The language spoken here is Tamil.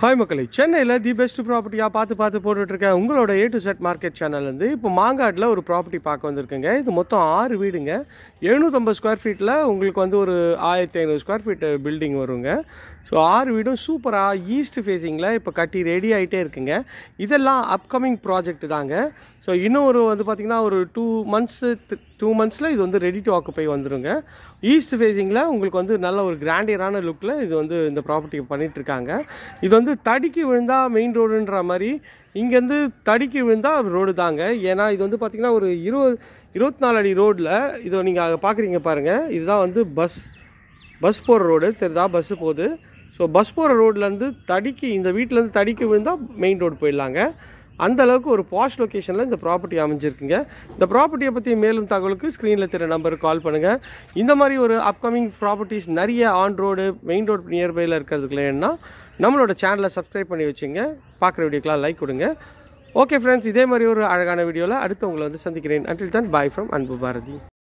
ஹாய் மக்களே சென்னையில் தி பெஸ்ட் ப்ராப்பர்ட்டியாக பார்த்து பார்த்து போட்டுட்ருக்கேன் உங்களோட ஏ டு செட் மார்க்கெட் சேனல்லேருந்து இப்போ மாங்காட்டில் ஒரு ப்ராப்பர்ட்டி பார்க்க வந்திருக்கேங்க இது மொத்தம் ஆறு வீடுங்க எழுநூற்றம்பது ஸ்கொயர் ஃபீட்டில் உங்களுக்கு வந்து ஒரு ஆயிரத்தி ஐநூறு ஸ்கொயர் ஃபீட் பில்டிங் வருங்க ஸோ ஆறு வீடும் சூப்பராக ஈஸ்ட் ஃபேஸிங்கில் இப்போ கட்டி ரெடி ஆகிட்டே இருக்குங்க இதெல்லாம் அப்கமிங் ப்ராஜெக்ட் தாங்க ஸோ இன்னும் ஒரு வந்து பார்த்திங்கன்னா ஒரு டூ மந்த்ஸு டூ மந்த்ஸில் இது வந்து ரெடி டு ஆக்குப்பை வந்துருங்க ஈஸ்ட் ஃபேஸிங்கில் உங்களுக்கு வந்து நல்ல ஒரு கிராண்டியரான லுக்கில் இது வந்து இந்த ப்ராப்பர்ட்டி பண்ணிகிட்ருக்காங்க இது வந்து தடிக்கு விழுந்தால் மெயின் ரோடுன்ற மாதிரி இங்கேருந்து தடிக்கு விழுந்தால் ரோடு தாங்க ஏன்னா இது வந்து பார்த்திங்கன்னா ஒரு இருபது இருபத்தி நாலு அடி ரோட்டில் இதை நீங்கள் பார்க்குறீங்க பாருங்கள் இதுதான் வந்து பஸ் பஸ் போகிற ரோடு தெரியுதா பஸ்ஸு போகுது ஸோ பஸ் போகிற ரோட்லேருந்து தடிக்கு இந்த வீட்டிலேருந்து தடிக்கு விழுந்தால் மெயின் ரோடு போயிடலாங்க அந்த அளவுக்கு ஒரு பாஷ் லொக்கேஷனில் இந்த ப்ராப்பர்ட்டி அமைஞ்சிருக்குங்க இந்த ப்ராப்பர்ட்டியை பற்றி மேலும் தகவலுக்கு ஸ்க்ரீனில் தெரிய நம்பருக்கு கால் பண்ணுங்கள் இந்த மாதிரி ஒரு அப்கமிங் ப்ராப்பர்ட்டிஸ் நிறைய ஆன் ரோடு மெயின் ரோடு நியர்பையில் இருக்கிறதுக்குள்ளேன்னா நம்மளோட சேனலை சப்ஸ்கிரைப் பண்ணி வச்சுங்க பார்க்குற வீடியோக்கெலாம் லைக் கொடுங்க ஓகே ஃப்ரெண்ட்ஸ் இதே மாதிரி ஒரு அழகான வீடியோவில் அடுத்து உங்களை வந்து சந்திக்கிறேன் அன்டில் தான் பாய் ஃப்ரம் அன்பு பாரதி